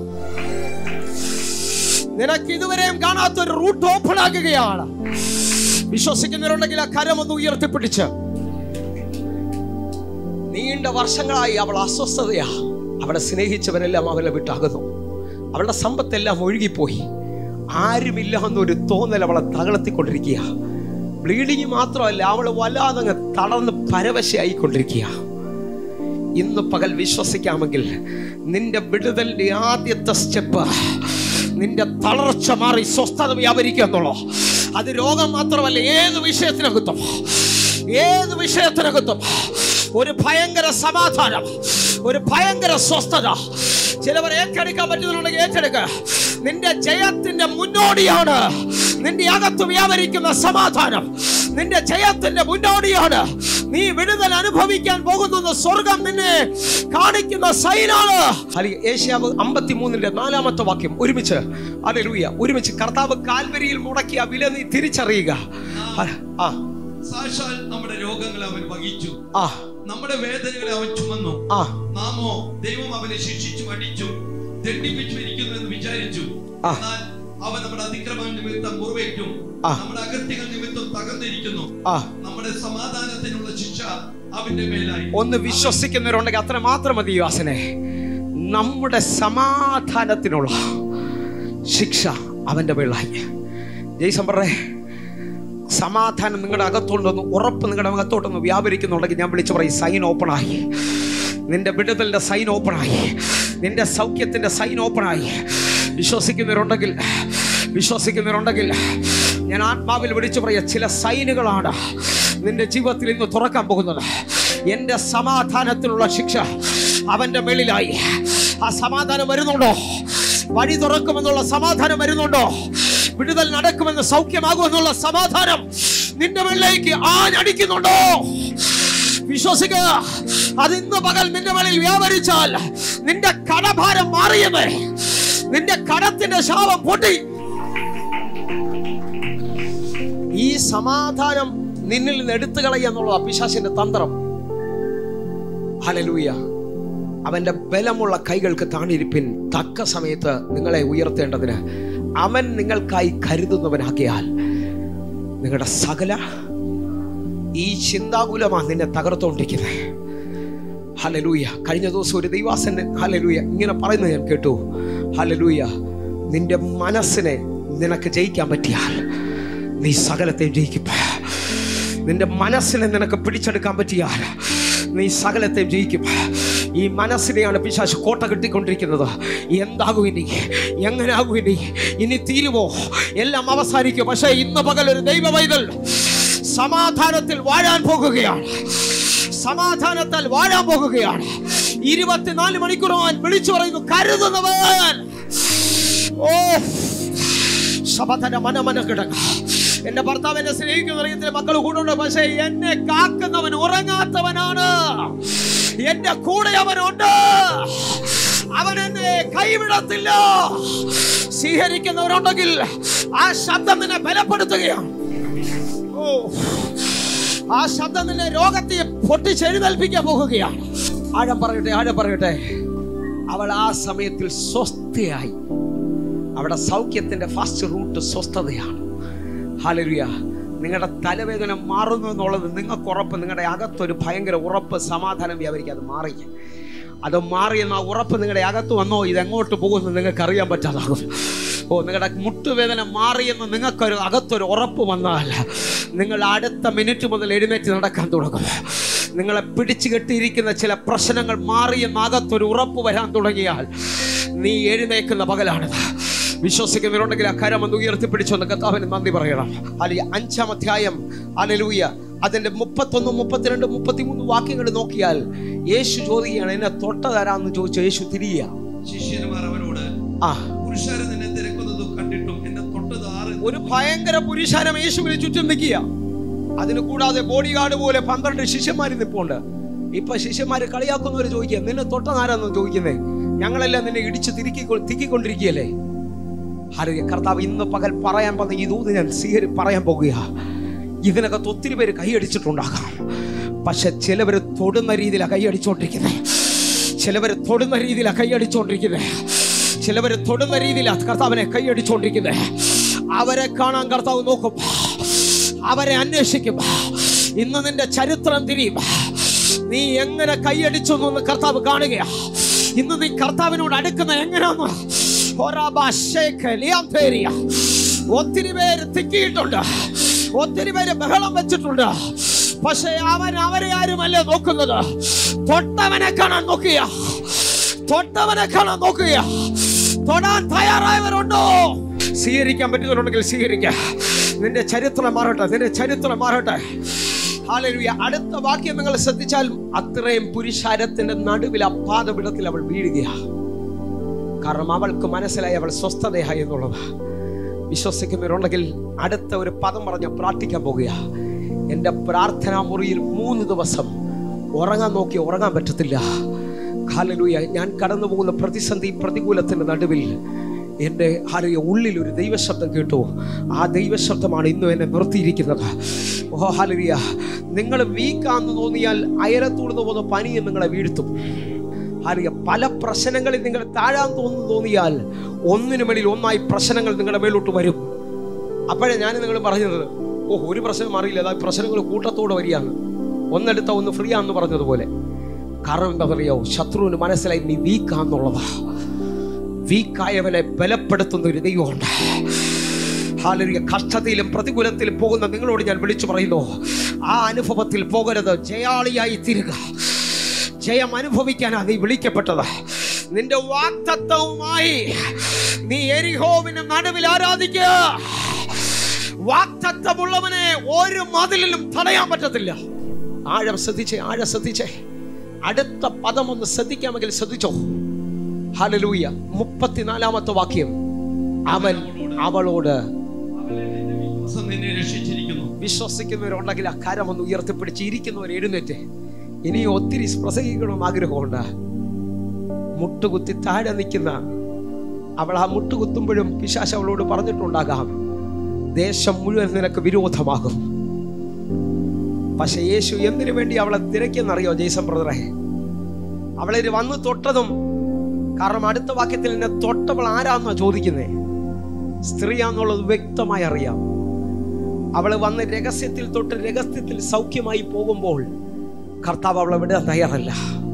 നിനക്ക് ഇതുവരെയും കാണാത്ത ഒരു റൂട്ട് ഓപ്പൺ ആകുകയാണ് വിശ്വസിക്കുന്നവരുണ്ടെങ്കിൽ ആ കരം ഒന്ന് ഉയർത്തിപ്പിടിച്ച് നീണ്ട വർഷങ്ങളായി അവൾ അസ്വസ്ഥതയാ അവളെ സ്നേഹിച്ചവരെല്ലാം അവളെ വിട്ടകന്നു അവളുടെ സമ്പത്തെല്ലാം ഒഴുകിപ്പോയി ആരുമില്ല എന്നൊരു തോന്നൽ അവളെ തകളത്തിക്കൊണ്ടിരിക്കുക ബ്ലീഡിങ് മാത്രമല്ല അവൾ വല്ലാതെ തളർന്ന് പരവശയായിക്കൊണ്ടിരിക്കുക ഇന്ന് പകൽ വിശ്വസിക്കാമെങ്കിൽ നിന്റെ വിടുതലിന്റെ ആദ്യത്തെ സ്റ്റെപ്പ് നിന്റെ തളർച്ച മാറി സ്വസ്ഥത വ്യാപരിക്കുക എന്നുള്ളൂ അത് രോഗം മാത്രമല്ല ഏത് വിഷയത്തിനകത്തും ഏത് വിഷയത്തിനകത്തും ഒരു ഭയങ്കര സമാധാനം ഒരു ഭയങ്കര സ്വസ്ഥത ചിലവർ ഏറ്റെടുക്കാൻ പറ്റുന്നുണ്ടെങ്കിൽ ഏറ്റെടുക്ക നിന്റെ ജയത്തിന്റെ മുന്നോടിയാണ് നിന്റെ അകത്ത് വ്യാപരിക്കുന്ന സമാധാനം നിന്റെ ജയത്തിന്റെ മുന്നോടിയാണ് നീ വിടുതൽ അനുഭവിക്കാൻ പോകുന്ന സ്വർഗം നിന്നെ കാണിക്കുന്ന സൈനാണ് ഏഷ്യാവ് അമ്പത്തിമൂന്നിന്റെ നാലാമത്തെ വാക്യം ഒരുമിച്ച് അല്ലെ ഒരുമിച്ച് കർത്താവ് കാൽവരിയിൽ മുടക്കിയ വില നീ തിരിച്ചറിയുക ആ സാക്ഷാൽ നമ്മുടെ രോഗങ്ങളെ അവൻ വഹിച്ചു ആ നമ്മുടെ വേദനകളെ അവൻ ചുമന്നു ആ നാമോ ദൈവം അവനെ ശിക്ഷിച്ചു അടിച്ചു ദണ്ഡിപ്പിച്ചു ഇരിക്കുന്നു എന്ന് വിചാരിച്ചു ആ. എന്നാൽ അവൻ നമ്മുടെ അതിക്രമ നിമിത്തം മുറിവേറ്റും ആ. നമ്മുടെ അകത്യങ്ങൾ നിമിത്തം തകർന്നിരിക്കുന്നു ആ നമ്മുടെ സമാധാനത്തിനുള്ള ശിക്ഷ അവന്റെ മേലായി ഒന്ന് വിശ്വസിക്കുന്നവരുണ്ടെങ്കിൽ അത്ര മാത്രം മതി യുവാസനെ നമ്മുടെ സമാധാനത്തിനുള്ള ശിക്ഷ അവന്റെ മേളായി ജയ്സം പറേ സമാധാനം നിങ്ങളുടെ അകത്തോട്ടൊന്ന് ഉറപ്പ് നിങ്ങളുടെ അകത്തോട്ടൊന്ന് വ്യാപരിക്കുന്നുണ്ടെങ്കിൽ ഞാൻ വിളിച്ചു പറയും സൈൻ ഓപ്പണായി നിന്റെ വിടുതലിന്റെ സൈൻ ഓപ്പണായി നിന്റെ സൗഖ്യത്തിന്റെ സൈൻ ഓപ്പണായി വിശ്വസിക്കുന്നവരുണ്ടെങ്കിൽ വിശ്വസിക്കുന്നവരുണ്ടെങ്കിൽ ഞാൻ ആത്മാവിൽ വിളിച്ചു പറയാ ചില സൈനുകളാണ് നിന്റെ ജീവിതത്തിൽ ഇന്ന് തുറക്കാൻ പോകുന്നത് എൻ്റെ സമാധാനത്തിനുള്ള ശിക്ഷ അവൻ്റെ മേളിലായി ആ സമാധാനം വരുന്നുണ്ടോ വഴി തുറക്കുമെന്നുള്ള സമാധാനം വരുന്നുണ്ടോ വിടുതൽ നടക്കുമെന്ന് സൗഖ്യമാകുമെന്നുള്ള സമാധാനം നിന്റെ മേളിലേക്ക് ആഞ്ഞടിക്കുന്നുണ്ടോ വിശ്വസിക്കുക അത് ഇന്ന് പകൽ നിന്റെ മേളിൽ വ്യാപരിച്ചാൽ നിന്റെ കടഭാരം മാറിയത് നിന്റെ കടത്തിന്റെ ശാപം പൊട്ടി ഈ സമാധാനം നിന്നിൽ നിന്ന് എടുത്തു കളയുക എന്നുള്ള പിശാശിന്റെ തന്ത്രം ഹലലൂയ അവന്റെ ബലമുള്ള കൈകൾക്ക് താണിരിപ്പിൻ തക്ക സമയത്ത് നിങ്ങളെ ഉയർത്തേണ്ടതിന് അവൻ നിങ്ങൾക്കായി കരുതുന്നവനാക്കിയാൽ നിങ്ങളുടെ സകല ഈ ചിന്താകുലമാണ് നിന്നെ തകർത്തോണ്ടിരിക്കുന്നത് ഹലലൂയ കഴിഞ്ഞ ദിവസം ഒരു ദൈവാസൻ ഹലലൂയ ഇങ്ങനെ പറയുന്നത് ഞാൻ കേട്ടു ഹലലൂയ നിന്റെ മനസ്സിനെ നിനക്ക് ജയിക്കാൻ പറ്റിയാൽ നീ സകലത്തെയും ജയിക്കും നിന്റെ മനസ്സിനെ നിനക്ക് പിടിച്ചെടുക്കാൻ പറ്റിയാൽ നീ സകലത്തെയും ജയിക്കും ഈ മനസ്സിനെയാണ് പിശാശ് കോട്ട കെട്ടിക്കൊണ്ടിരിക്കുന്നത് എന്താകും ഇനി എങ്ങനാകും ഇനി ഇനി തീരുമോ എല്ലാം അവസാനിക്കും പക്ഷേ ഇന്ന് പകൽ ഒരു ദൈവ പൈതൽ സമാധാനത്തിൽ വാഴാൻ പോകുകയാണ് സമാധാനത്താൽ വാഴാൻ പോകുകയാണ് ഇരുപത്തിനാല് മണിക്കൂറോൻ വിളിച്ചു പറയുന്നു കരുതുന്നവൻ ഓ ശബതന മനമന കിടക്ക എന്റെ ഭർത്താവ് എന്നെ സ്നേഹിക്കുന്ന അറിയത്തില്ല മക്കൾ കൂടുണ്ട് പക്ഷേ എന്നെ കാക്കുന്നവൻ ഉറങ്ങാത്തവനാണ് എന്റെ കൂടെ അവനുണ്ട് അവൻ എന്നെ കൈവിടത്തില്ല സ്വീകരിക്കുന്നവരുണ്ടെങ്കിൽ ആ ശബ്ദം നിന്നെ ബലപ്പെടുത്തുകയാണ് ഓ ആ ശബ്ദം നിന്നെ രോഗത്തെ പൊട്ടിച്ചെഴുന്നേൽപ്പിക്കാൻ പോകുകയാണ് ആഴം പറയട്ടെ ആഴം പറയട്ടെ അവൾ ആ സമയത്തിൽ സ്വസ്ഥയായി അവിടെ സൗഖ്യത്തിന്റെ ഫസ്റ്റ് റൂട്ട് സ്വസ്ഥതയാണ് ഹാലരുയ നിങ്ങളുടെ തലവേദന മാറുന്നു എന്നുള്ളത് നിങ്ങൾക്ക് ഉറപ്പ് നിങ്ങളുടെ അകത്തൊരു ഭയങ്കര ഉറപ്പ് സമാധാനം വ്യാപരിക്കും അത് മാറി അത് മാറിയെന്ന ആ ഉറപ്പ് നിങ്ങളുടെ അകത്ത് വന്നോ ഇത് എങ്ങോട്ട് പോകുമെന്ന് നിങ്ങൾക്ക് അറിയാൻ പറ്റാതാകും ഓ നിങ്ങളുടെ മുട്ടുവേദന മാറിയെന്ന് നിങ്ങൾക്കൊരു അകത്തൊരു ഉറപ്പ് വന്നാൽ നിങ്ങൾ അടുത്ത മിനിറ്റ് മുതൽ എഴുന്നേറ്റ് നടക്കാൻ തുടങ്ങും നിങ്ങളെ പിടിച്ചു കെട്ടിയിരിക്കുന്ന ചില പ്രശ്നങ്ങൾ മാറിയെന്ന് അകത്തൊരു ഉറപ്പ് വരാൻ തുടങ്ങിയാൽ നീ എഴുന്നേക്കുന്ന പകലാണിത് വിശ്വസിക്കുന്നവരുണ്ടെങ്കിൽ ആ കരം ഒന്ന് ഉയർത്തിപ്പിടിച്ചൊന്ന് കർത്താവിന് നന്ദി പറയണം അല്ലെ അഞ്ചാം അധ്യായം അലലൂയ അതിന്റെ മുപ്പത്തൊന്ന് മുപ്പത്തിരണ്ട് മുപ്പത്തിമൂന്ന് വാക്യങ്ങൾ നോക്കിയാൽ യേശു ചോദിക്കുകയാണ് എന്നെ തൊട്ടതാരാന്ന് ചോദിച്ചു യേശു തിരിയ ശിഷ്യന്മാർ അവനോട് ആ പുരുഷാരെ നിന്നെ തിരക്കുന്നത് കണ്ടിട്ടും എന്നെ തൊട്ടത് ആറ് ഒരു ഭയങ്കര പുരുഷാരം യേശുവിന് ചുറ്റും നിൽക്കുക അതിന് കൂടാതെ ബോഡി ഗാർഡ് പോലെ പന്ത്രണ്ട് ശിഷ്യന്മാർ നിൽപ്പുണ്ട് ഇപ്പൊ ശിഷ്യന്മാര് കളിയാക്കുന്നവർ ചോദിക്കുക നിന്നെ തൊട്ടതാരാന്ന് ചോദിക്കുന്നേ ഞങ്ങളെല്ലാം നിന്നെ ഇടിച്ച് തിരുക്കി തിക്കിക്കൊണ്ടിരിക്കുകയല്ലേ ഹരിയ കർത്താവ് ഇന്ന് പകൽ പറയാൻ പറഞ്ഞ ഈ ദൂത് ഞാൻ സ്വീകരി പറയാൻ പോകുക ഇതിനകത്ത് ഒത്തിരി പേര് കൈയടിച്ചിട്ടുണ്ടാകാം പക്ഷെ ചിലവർ തൊടുന്ന രീതിയിലാണ് കൈയടിച്ചോണ്ടിരിക്കുന്നത് ചിലവർ തൊടുന്ന രീതിയിലാണ് കൈയടിച്ചോണ്ടിരിക്കുന്നത് ചിലവർ തൊടുന്ന രീതിയിലാണ് കർത്താവിനെ കൈയടിച്ചോണ്ടിരിക്കുന്നത് അവരെ കാണാൻ കർത്താവ് നോക്കും അവരെ അന്വേഷിക്കും ഇന്ന് നിന്റെ ചരിത്രം തിരിയും നീ എങ്ങനെ കൈയടിച്ചു എന്ന് കർത്താവ് കാണുകയാ ഇന്ന് നീ കർത്താവിനോട് അടുക്കുന്ന എങ്ങനെയാന്ന് ഹൊറാബാ ശേഖ ലിയാംതേരിയ. ഒത്തിരി പേര് തിക്കിയിട്ടുണ്ട് ഒത്തിരി പേര് ബഹളം വെച്ചിട്ടുണ്ട് പക്ഷെ അവൻ അവരെ ആരുമല്ല നോക്കുന്നത് തൊട്ടവനെ കാണാൻ നോക്കിയ തൊട്ടവനെ കാണാൻ നോക്കുക തൊടാൻ തയ്യാറായവരുണ്ടോ സ്വീകരിക്കാൻ പറ്റുന്നവരുണ്ടെങ്കിൽ സ്വീകരിക്കുക നിന്റെ ചരിത്രം മാറട്ടെ നിന്റെ ചരിത്രം മാറട്ടെ ഹാലലുയ അടുത്ത വാക്യം നിങ്ങൾ ശ്രദ്ധിച്ചാൽ അത്രയും പുരുഷാരത്തിന്റെ നടുവിൽ അപ്പാദപിടത്തിൽ അവൾ വീഴുകയാ കാരണം അവൾക്ക് മനസ്സിലായി അവൾ സ്വസ്ഥതയായി എന്നുള്ളത് വിശ്വസിക്കുന്നവരുണ്ടെങ്കിൽ അടുത്ത ഒരു പദം പറഞ്ഞ് പ്രാർത്ഥിക്കാൻ പോകുക എൻ്റെ പ്രാർത്ഥനാ മുറിയിൽ മൂന്ന് ദിവസം ഉറങ്ങാൻ നോക്കി ഉറങ്ങാൻ പറ്റത്തില്ല ഹാലലൂയ ഞാൻ കടന്നു പോകുന്ന പ്രതിസന്ധി പ്രതികൂലത്തിൻ്റെ നടുവിൽ എൻ്റെ ഹാലയ ഉള്ളിൽ ഒരു ദൈവശബ്ദം കേട്ടു ആ ദൈവശബ്ദമാണ് ഇന്നും എന്നെ നിർത്തിയിരിക്കുന്നത് ഓ ഹാലരിയ നിങ്ങൾ വീക്കാന്ന് തോന്നിയാൽ അയലത്തൂടുന്ന പോകുന്ന പനിയും നിങ്ങളെ വീഴ്ത്തും അറിയ പല പ്രശ്നങ്ങളിൽ നിങ്ങൾ താഴാൻ തോന്നുന്നു തോന്നിയാൽ ഒന്നിനു മേളിൽ ഒന്നായി പ്രശ്നങ്ങൾ നിങ്ങളുടെ മേലോട്ട് വരും അപ്പോഴേ ഞാൻ നിങ്ങൾ പറഞ്ഞത് ഓ ഒരു പ്രശ്നം അറിയില്ല അതാ പ്രശ്നങ്ങൾ കൂട്ടത്തോടെ വരികയാണ് ഒന്നെടുത്ത ഒന്ന് ഫ്രീ ആണെന്ന് പറഞ്ഞതുപോലെ കാരണം എന്താ പറയുക ശത്രുവിന് മനസ്സിലായി നീ വീക്കാന്നുള്ളതാ വീക്കായവനെ ബലപ്പെടുത്തുന്ന ഒരു ദൈവമുണ്ട് ഹാലരിയ കഷ്ടതയിലും പ്രതികൂലത്തിലും പോകുന്ന നിങ്ങളോട് ഞാൻ വിളിച്ചു പറയുന്നു ആ അനുഭവത്തിൽ പോകരുത് ജയാളിയായി തീരുക ജയം അനുഭവിക്കാനാ നീ വിളിക്കപ്പെട്ടത് നിന്റെ വാക്തത്വവുമായി നീ എരിഹോവിന് നടുവിൽ ആരാധിക്കുക വാക്തത്വമുള്ളവനെ ഒരു മതിലിലും തടയാൻ പറ്റത്തില്ല ആഴം ശ്രദ്ധിച്ചേ ആഴം ശ്രദ്ധിച്ചേ അടുത്ത പദം ഒന്ന് ശ്രദ്ധിക്കാമെങ്കിൽ ശ്രദ്ധിച്ചോ ഹലലൂയ മുപ്പത്തിനാലാമത്തെ വാക്യം അവൻ അവളോട് വിശ്വാസം നിന്നെ രക്ഷിച്ചിരിക്കുന്നു വിശ്വസിക്കുന്നവരുണ്ടെങ്കിൽ ആ കരം ഒന്ന് ഉയർത്തിപ്പിടിച്ച് ഇരിക്കുന്നവർ എഴുന്നേറ്റ് ഇനി ഒത്തിരി പ്രസംഗിക്കണമെന്ന് ആഗ്രഹമുണ്ട് മുട്ടുകുത്തി താഴെ നിൽക്കുന്ന അവൾ ആ മുട്ടുകുത്തുമ്പോഴും പിശാശ് അവളോട് പറഞ്ഞിട്ടുണ്ടാകാം ദേശം മുഴുവൻ നിനക്ക് വിരോധമാകും പക്ഷെ യേശു എന്തിനു വേണ്ടി അവളെ തിരക്കിയെന്നറിയോ ജയ്സൺ ബ്രദറെ അവളെ ഇത് വന്ന് തൊട്ടതും കാരണം അടുത്ത വാക്യത്തിൽ എന്നെ തൊട്ടവൾ ആരാന്നാ ചോദിക്കുന്നേ സ്ത്രീയാന്നുള്ളത് വ്യക്തമായി അറിയാം അവള് വന്ന് രഹസ്യത്തിൽ തൊട്ട് രഹസ്യത്തിൽ സൗഖ്യമായി പോകുമ്പോൾ കർത്താവ് അവളെ വിടാൻ തയ്യാറല്ല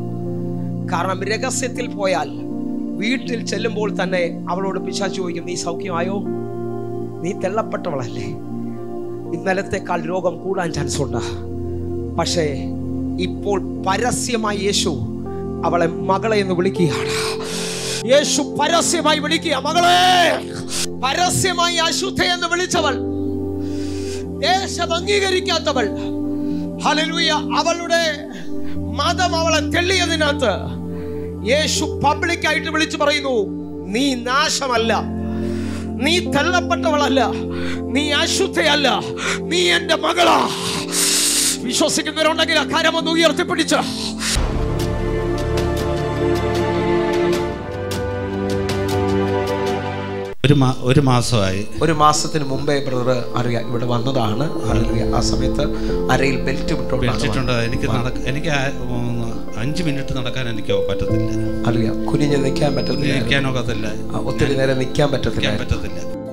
കാരണം രഹസ്യത്തിൽ പോയാൽ വീട്ടിൽ ചെല്ലുമ്പോൾ തന്നെ അവളോട് പിശാച് ചോദിക്കും നീ സൗഖ്യമായോ നീ തെള്ളപ്പെട്ടവളല്ലേ ഇന്നലത്തെക്കാൾ രോഗം കൂടാൻ ചാൻസ് ഉണ്ട് പക്ഷേ ഇപ്പോൾ പരസ്യമായി യേശു അവളെ മകളെ എന്ന് വിളിക്കുകയാണ് യേശു പരസ്യമായി വിളിക്കുക മകളെ പരസ്യമായി അശുദ്ധ എന്ന് വിളിച്ചവൾ ദേശം അംഗീകരിക്കാത്തവൾ ഹല്ലേലൂയ അവളുടെ മതം അവളെ തെള്ളിയതിനകത്ത് യേശു പബ്ലിക്കായിട്ട് വിളിച്ചു പറയുന്നു നീ നാശമല്ല നീ തള്ളപ്പെട്ടവളല്ല നീ അശുദ്ധയല്ല നീ എന്റെ മകളാ വിശ്വസിക്കുന്നവരുണ്ടെങ്കിൽ ആ കാര്യം ഒന്ന് ഉയർത്തിപ്പിടിച്ച് ഒരു മാ ഒരു മാസമായി ഒരു മാസത്തിന് മുമ്പേ ബ്രദർ അറിയാം ഇവിടെ വന്നതാണ് ഹല്ലേലൂയ. ആ സമയത്ത് അരയിൽ ബെൽറ്റ് വിട്ടോണ്ടാണ് വെച്ചിട്ടുണ്ട് എനിക്ക് നടക്ക എനിക്ക് ആ- ഉം, അഞ്ച് മിനിറ്റ് നടക്കാൻ എനിക്ക് പറ്റത്തില്ല അറിയാം കുനിഞ്ഞ് നിൽക്കാൻ പറ്റത്തില്ല ഇരിക്കാനൊക്കത്തില്ല ആ, ഒത്തിരി നേരം നിൽക്കാൻ പറ്റത്തില്ല ഇരിക്കാൻ പറ്റത്തില്ല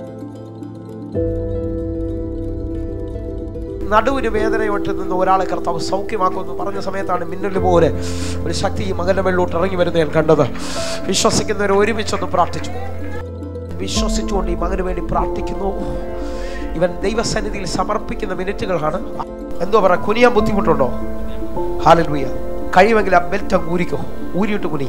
നടുവിന് വേദനയോട്ട് നിന്ന് ഒരാളെ കർത്താവ് സൗഖ്യമാക്കുമെന്ന് പറഞ്ഞ സമയത്താണ് മിന്നൽ പോലെ ഒരു ശക്തി ഈ മകന്റെ വെള്ളോട്ട് ഇറങ്ങി വരുന്നത് ഞാൻ കണ്ടത് വിശ്വസിക്കുന്നവർ ഒരുമിച്ചൊന്ന് പ്രാർത്ഥിച്ചു വിശ്വസിച്ചുകൊണ്ട് ഈ മകന് വേണ്ടി പ്രാർത്ഥിക്കുന്നു ഇവൻ ദൈവസന്നിധിയിൽ സമർപ്പിക്കുന്ന മിനിറ്റുകളാണ് എന്തോ പറ കുനിയാൻ ബുദ്ധിമുട്ടുണ്ടോ ഹാലലുയ കഴിയുമെങ്കിൽ ആ ബെൽറ്റ് അങ്ങ് ഊരിക്കോ ഊരിയിട്ട് കുനിയ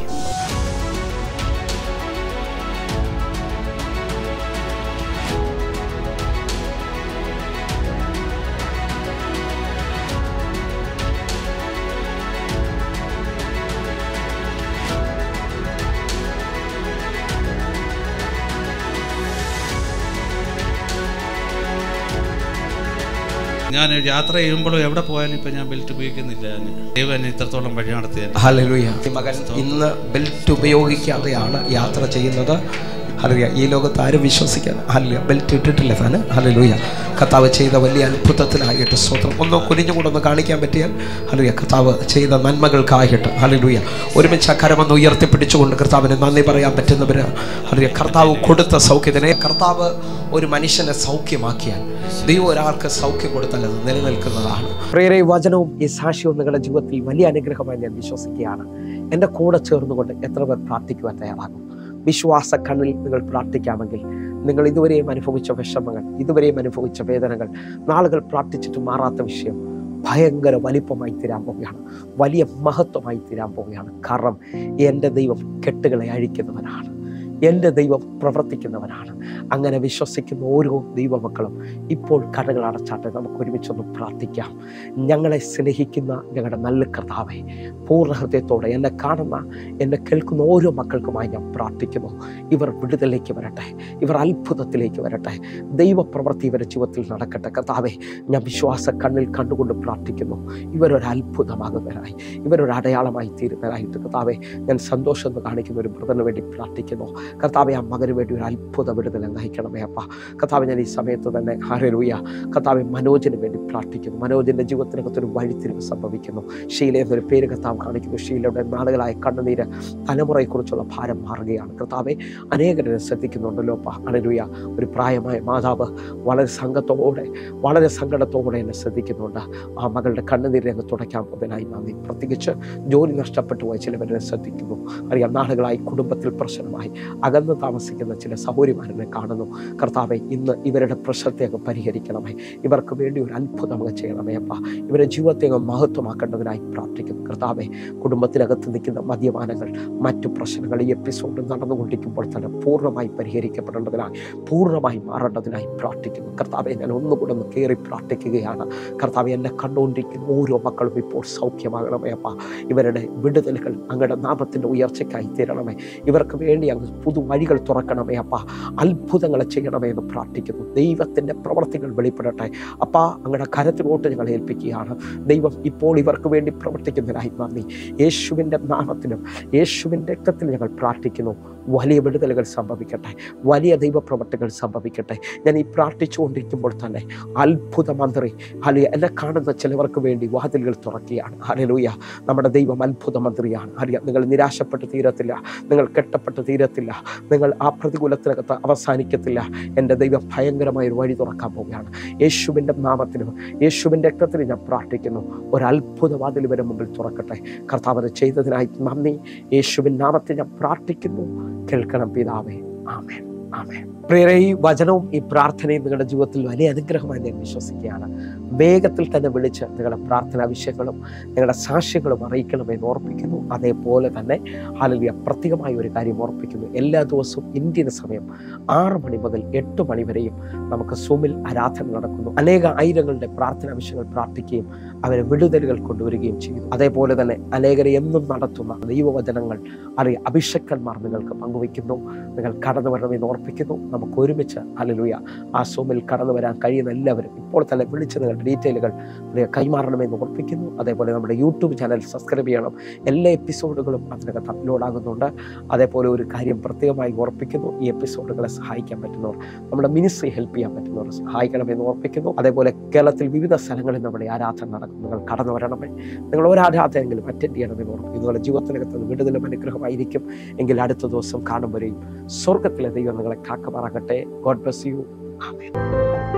ഞാൻ യാത്ര ചെയ്യുമ്പോഴും എവിടെ പോയാലും ഇപ്പം ഞാൻ ബെൽറ്റ് ഉപയോഗിക്കുന്നില്ല ഞാൻ ദൈവം എന്നെ ഇത്രത്തോളം വഴി നടത്തിയത് ഹല്ലേലൂയ ഈ മകൻ ഇന്ന് ബെൽറ്റ് ഉപയോഗിക്കാതെയാണ് യാത്ര ചെയ്യുന്നത് ഹല്ലേലൂയ ഈ ലോകത്ത് ആരും വിശ്വസിക്കാതെ ഹല്ലേലൂയ ബെൽറ്റ് ഇട്ടിട്ടില്ല താന് ഹല്ലേലൂയ കർത്താവ് ചെയ്ത വലിയ അത്ഭുതത്തിനായിട്ട് സ്വത്രം ഒന്ന് കുനിഞ്ഞുകൂടെ ഒന്ന് കാണിക്കാൻ പറ്റിയാൽ ഹല്ലേലൂയ കർത്താവ് ചെയ്ത നന്മകൾക്കായിട്ട് ഹല്ലേലൂയ ഒരുമിച്ച് അക്കരമൊന്ന് ഉയർത്തിപ്പിടിച്ചുകൊണ്ട് കർത്താവിന് നന്ദി പറയാൻ പറ്റുന്നവര് ഹല്ലേലൂയ കർത്താവ് കൊടുത്ത സൗഖ്യത്തിനെ കർത്താവ് ഒരു മനുഷ്യനെ സൗഖ്യമാക്കിയാൽ ദൈവം ഒരാൾക്ക് സൗഖ്യം കൊടുത്താൽ അത് നിലനിൽക്കുന്നതാണ് പ്രിയരെ വചനവും ഈ സാക്ഷ്യവും നിങ്ങളുടെ ജീവിതത്തിൽ വലിയ അനുഗ്രഹമായി ഞാൻ വിശ്വസിക്കുകയാണ് എൻ്റെ കൂടെ ചേർന്നുകൊണ്ട് എത്ര പേർ പ്രാർത്ഥിക്കുവാൻ തയ്യാറാകും വിശ്വാസ കണ്ണിൽ നിങ്ങൾ പ്രാർത്ഥിക്കാമെങ്കിൽ നിങ്ങൾ ഇതുവരെയും അനുഭവിച്ച വിഷമങ്ങൾ ഇതുവരെയും അനുഭവിച്ച വേദനകൾ നാളുകൾ പ്രാർത്ഥിച്ചിട്ട് മാറാത്ത വിഷയം ഭയങ്കര വലിപ്പമായി തീരാൻ പോവുകയാണ് വലിയ മഹത്വമായി തീരാൻ പോവുകയാണ് കാരണം എൻ്റെ ദൈവം കെട്ടുകളെ അഴിക്കുന്നവനാണ് എൻ്റെ ദൈവം പ്രവർത്തിക്കുന്നവനാണ് അങ്ങനെ വിശ്വസിക്കുന്ന ഓരോ ദൈവമക്കളും ഇപ്പോൾ കടകൾ അടച്ചാട്ടെ നമുക്ക് ഒരുമിച്ചൊന്ന് പ്രാർത്ഥിക്കാം ഞങ്ങളെ സ്നേഹിക്കുന്ന ഞങ്ങളുടെ നല്ല കർത്താവെ പൂർണ്ണ ഹൃദയത്തോടെ എന്നെ കാണുന്ന എന്നെ കേൾക്കുന്ന ഓരോ മക്കൾക്കുമായി ഞാൻ പ്രാർത്ഥിക്കുന്നു ഇവർ വിടുതലേക്ക് വരട്ടെ ഇവർ അത്ഭുതത്തിലേക്ക് വരട്ടെ ദൈവപ്രവൃത്തി ഇവരുടെ ജീവിതത്തിൽ നടക്കട്ടെ കർത്താവെ ഞാൻ വിശ്വാസ കണ്ണിൽ കണ്ടുകൊണ്ട് പ്രാർത്ഥിക്കുന്നു ഇവരൊരു അത്ഭുതമാകുന്നവരായി ഇവരൊരു അടയാളമായി തീരുന്നവരായിട്ട് കർത്താവെ ഞാൻ സന്തോഷം എന്ന് കാണിക്കുന്ന ഒരു ബ്രദറിന് വേണ്ടി പ്രാർത്ഥിക്കുന്നു കർത്താവെ ആ മകന് വേണ്ടി ഒരു അത്ഭുത വിടുതൽ നയിക്കണമേ അപ്പ കർത്താവ് ഞാൻ ഈ സമയത്ത് തന്നെ ഹരലൂയ കർത്താവെ മനോജിന് വേണ്ടി പ്രാർത്ഥിക്കുന്നു മനോജിൻ്റെ ജീവിതത്തിനകത്ത് ഒരു വഴിത്തിരിവ് സംഭവിക്കുന്നു ഷീല എന്നൊരു പേര് കർത്താവ് കാണിക്കുന്നു ഷീലയുടെ നാളുകളായ കണ്ണുനീര് തലമുറയെക്കുറിച്ചുള്ള ഭാരം മാറുകയാണ് കർത്താവെ അനേകരെ ശ്രദ്ധിക്കുന്നുണ്ടല്ലോ അപ്പ ഹരലൂയ ഒരു പ്രായമായ മാതാവ് വളരെ സംഘത്തോടെ വളരെ സങ്കടത്തോടെ എന്നെ ശ്രദ്ധിക്കുന്നുണ്ട് ആ മകളുടെ കണ്ണുനീരെ അങ്ങ് തുടയ്ക്കാൻ പോകുന്നതിനായി നന്ദി പ്രത്യേകിച്ച് ജോലി നഷ്ടപ്പെട്ടു പോയ ചിലവരെ ശ്രദ്ധിക്കുന്നു അറിയാം നാളുകളായി കുടുംബത്തിൽ പ്രശ്നമായി അകന്ന് താമസിക്കുന്ന ചില സഹോദരിമാരെ കാണുന്നു കർത്താവെ ഇന്ന് ഇവരുടെ പ്രശ്നത്തെ അങ്ങ് പരിഹരിക്കണമേ ഇവർക്ക് വേണ്ടി ഒരു അത്ഭുതം അങ്ങ് ചെയ്യണമേ അപ്പ ഇവരുടെ ജീവിതത്തെ അങ്ങ് മഹത്വമാക്കേണ്ടതിനായി പ്രാർത്ഥിക്കുന്നു കർത്താവെ കുടുംബത്തിനകത്ത് നിൽക്കുന്ന മദ്യപാനങ്ങൾ മറ്റു പ്രശ്നങ്ങൾ ഈ എപ്പിസോഡ് നടന്നുകൊണ്ടിരിക്കുമ്പോൾ തന്നെ പൂർണ്ണമായി പരിഹരിക്കപ്പെടേണ്ടതിനായി പൂർണ്ണമായി മാറേണ്ടതിനായി പ്രാർത്ഥിക്കുന്നു കർത്താവെ ഞാൻ ഒന്നുകൂടെ ഒന്ന് കയറി പ്രാർത്ഥിക്കുകയാണ് കർത്താവെ എന്നെ കണ്ടുകൊണ്ടിരിക്കുന്ന ഓരോ മക്കളും ഇപ്പോൾ സൗഖ്യമാകണമേ അപ്പ ഇവരുടെ വിടുതലുകൾ അങ്ങയുടെ നാമത്തിൻ്റെ ഉയർച്ചയ്ക്കായി തീരണമേ ഇവർക്ക് വേണ്ടി അങ്ങ് പുതു വഴികൾ തുറക്കണമേ അപ്പ അത്ഭുതങ്ങൾ ചെയ്യണമേ എന്ന് പ്രാർത്ഥിക്കുന്നു ദൈവത്തിൻ്റെ പ്രവർത്തികൾ വെളിപ്പെടട്ടെ അപ്പ അങ്ങയുടെ കരത്തിലോട്ട് ഞങ്ങൾ ഏൽപ്പിക്കുകയാണ് ദൈവം ഇപ്പോൾ ഇവർക്ക് വേണ്ടി പ്രവർത്തിക്കുന്നതിനായി നന്ദി യേശുവിൻ്റെ നാമത്തിലും യേശുവിൻ്റെ രക്തത്തിൽ ഞങ്ങൾ പ്രാർത്ഥിക്കുന്നു വലിയ വിടുതലുകൾ സംഭവിക്കട്ടെ വലിയ ദൈവപ്രവർത്തികൾ സംഭവിക്കട്ടെ ഞാൻ ഈ പ്രാർത്ഥിച്ചുകൊണ്ടിരിക്കുമ്പോൾ തന്നെ അത്ഭുത മന്ത്രി ഹലിയ എന്നെ കാണുന്ന ചിലവർക്ക് വേണ്ടി വാതിലുകൾ തുറക്കുകയാണ് ഹലലൂയ നമ്മുടെ ദൈവം അത്ഭുത മന്ത്രിയാണ് അറിയാം നിങ്ങൾ നിരാശപ്പെട്ട് തീരത്തില്ല നിങ്ങൾ കെട്ടപ്പെട്ട് തീരത്തില്ല നിങ്ങൾ ആ പ്രതികൂലത്തിനകത്ത് അവസാനിക്കത്തില്ല എൻ്റെ ദൈവം ഭയങ്കരമായ ഒരു വഴി തുറക്കാൻ പോവുകയാണ് യേശുവിൻ്റെ നാമത്തിലും യേശുവിൻ്റെ രക്തത്തിലും ഞാൻ പ്രാർത്ഥിക്കുന്നു ഒരു അത്ഭുത വാതിൽ ഇവരെ മുമ്പിൽ തുറക്കട്ടെ കർത്താവ് അത് ചെയ്തതിനായി നന്ദി യേശുവിൻ നാമത്തിൽ ഞാൻ പ്രാർത്ഥിക്കുന്നു കേൾക്കണം പിതാവേ ആമേൻ ആമേൻ പ്രിയരെ ഈ വചനവും ഈ പ്രാർത്ഥനയും നിങ്ങളുടെ ജീവിതത്തിൽ വലിയ അനുഗ്രഹമായി ഞാൻ വിശ്വസിക്കുകയാണ് വേഗത്തിൽ തന്നെ വിളിച്ച് നിങ്ങളുടെ പ്രാർത്ഥനാ വിഷയങ്ങളും നിങ്ങളുടെ സാക്ഷ്യങ്ങളും അറിയിക്കണമെന്ന് ഓർപ്പിക്കുന്നു അതേപോലെ തന്നെ ഹാലലിയ പ്രത്യേകമായ ഒരു കാര്യം ഓർപ്പിക്കുന്നു എല്ലാ ദിവസവും ഇന്ത്യൻ സമയം ആറ് മണി മുതൽ എട്ട് മണി വരെയും നമുക്ക് സൂമിൽ ആരാധന നടക്കുന്നു അനേക ആയിരങ്ങളുടെ പ്രാർത്ഥനാ വിഷയങ്ങൾ പ്രാർത്ഥിക്കുകയും അവരെ വിടുതലുകൾ കൊണ്ടുവരികയും ചെയ്യുന്നു അതേപോലെ തന്നെ അനേകരെ എന്നും നടത്തുന്ന ദൈവവചനങ്ങൾ അറിയ അഭിഷക്കന്മാർ നിങ്ങൾക്ക് പങ്കുവയ്ക്കുന്നു നിങ്ങൾ കടന്നു വരണമെന്ന് ഓർപ്പിക്കുന്നു നമുക്ക് ഒരുമിച്ച് അലലുയ ആ സൂമിൽ കടന്നു വരാൻ കഴിയുന്ന എല്ലാവരും ഇപ്പോൾ തന്നെ വിളിച്ച് നിങ്ങളുടെ ഡീറ്റെയിലുകൾ നിങ്ങൾ കൈമാറണമെന്ന് ഓർപ്പിക്കുന്നു അതേപോലെ നമ്മുടെ യൂട്യൂബ് ചാനൽ സബ്സ്ക്രൈബ് ചെയ്യണം എല്ലാ എപ്പിസോഡുകളും അതിനകത്ത് അപ്ലോഡ് ആകുന്നുണ്ട് അതേപോലെ ഒരു കാര്യം പ്രത്യേകമായി ഓർപ്പിക്കുന്നു ഈ എപ്പിസോഡുകളെ സഹായിക്കാൻ പറ്റുന്നവർ നമ്മുടെ മിനിസ്ട്രി ഹെൽപ്പ് ചെയ്യാൻ പറ്റുന്നവർ സഹായിക്കണമെന്ന് ഓർപ്പിക്കുന്നു അതേപോലെ കേരളത്തിൽ വിവിധ സ്ഥലങ്ങളിൽ നമ്മുടെ ആരാധന നടക്കും നിങ്ങൾ കടന്നു വരണമേ നിങ്ങൾ ഒരു ആരാധനെങ്കിലും അറ്റൻഡ് ചെയ്യണമെന്ന് ഓർപ്പിക്കുന്നു നിങ്ങളുടെ ജീവിതത്തിനകത്ത് വിടുതലും അനുഗ്രഹമായിരിക്കും എങ്കിൽ അടുത്ത ദിവസം കാണും വരെയും സ്വർഗത്തിലെ ദൈവം നിങ്ങളെ കാക്കമാറാകട്ടെ ഗോഡ് ബ്ലസ് യു ആമേൻ